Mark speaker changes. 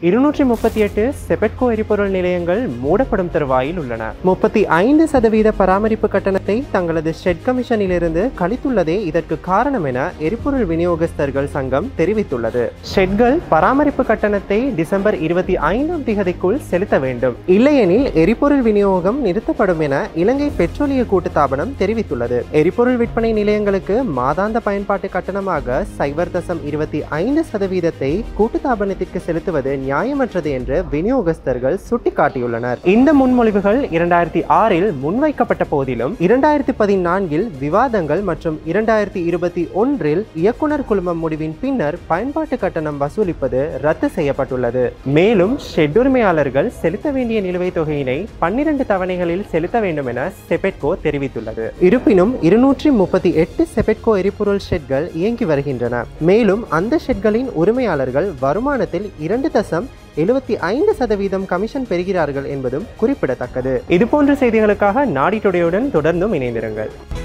Speaker 1: இருநூற்றி முப்பத்தி எட்டு செபட்கோ எரிபொருள் நிலையங்கள் மூடப்படும் தருவாயில் உள்ளன முப்பத்தி ஐந்து சதவீத பராமரிப்பு கட்டணத்தை தங்களது ஷெட் கமிஷனிலிருந்து கழித்துள்ளதே இதற்கு காரணம் என எரிபொருள் விநியோகஸ்தர்கள் சங்கம் தெரிவித்துள்ளது ஷெட்கள் பராமரிப்பு கட்டணத்தை டிசம்பர் இருபத்தி ஐந்தாம் திகதிக்குள் செலுத்த வேண்டும் இல்லையெனில் எரிபொருள் விநியோகம் நிறுத்தப்படும் என இலங்கை பெட்ரோலிய கூட்டுத்தாபனம் தெரிவித்துள்ளது எரிபொருள் விற்பனை நிலையங்களுக்கு மாதாந்த பயன்பாட்டு கட்டணமாக சைபர் தசம் இருபத்தி ஐந்து சதவீதத்தை கூட்டுத்தாபனத்திற்கு செலுத்துவது நியாயமற்றது என்று விநியோகஸ்தர்கள் சுட்டிக்காட்டியுள்ளனர் இந்த முன்மொழிவுகள் இரண்டாயிரத்தி ஆறில் முன்வைக்கப்பட்ட போதிலும் இரண்டாயிரத்தி பதினான்கில் விவாதங்கள் மற்றும் இரண்டாயிரத்தி இருபத்தி ஒன்றில் இயக்குனர் குழுமம் முடிவின் பின்னர் பயன்பாட்டு கட்டணம் வசூலிப்பது ரத்து செய்யப்பட்டுள்ளது மேலும் ஷெட் உரிமையாளர்கள் செலுத்த வேண்டிய நிலுவைத் தொகையினை பன்னிரண்டு தவணைகளில் செலுத்த வேண்டும் என செபெட்கோ தெரிவித்துள்ளது இருப்பினும் இருநூற்றி முப்பத்தி எட்டு செபெட்கோ எரிபொருள் ஷெட்கள் இயங்கி வருகின்றன மேலும் அந்த ஷெட்களின் உரிமையாளர்கள் வருமானத்தில் இரண்டு தசம் எழுபத்தி ஐந்து சதவீதம் கமிஷன் பெறுகிறார்கள் என்பதும் குறிப்பிடத்தக்கது இதுபோன்ற செய்திகளுக்காக நாடி டுடேயுடன் தொடர்ந்தும் இணைந்திருங்கள்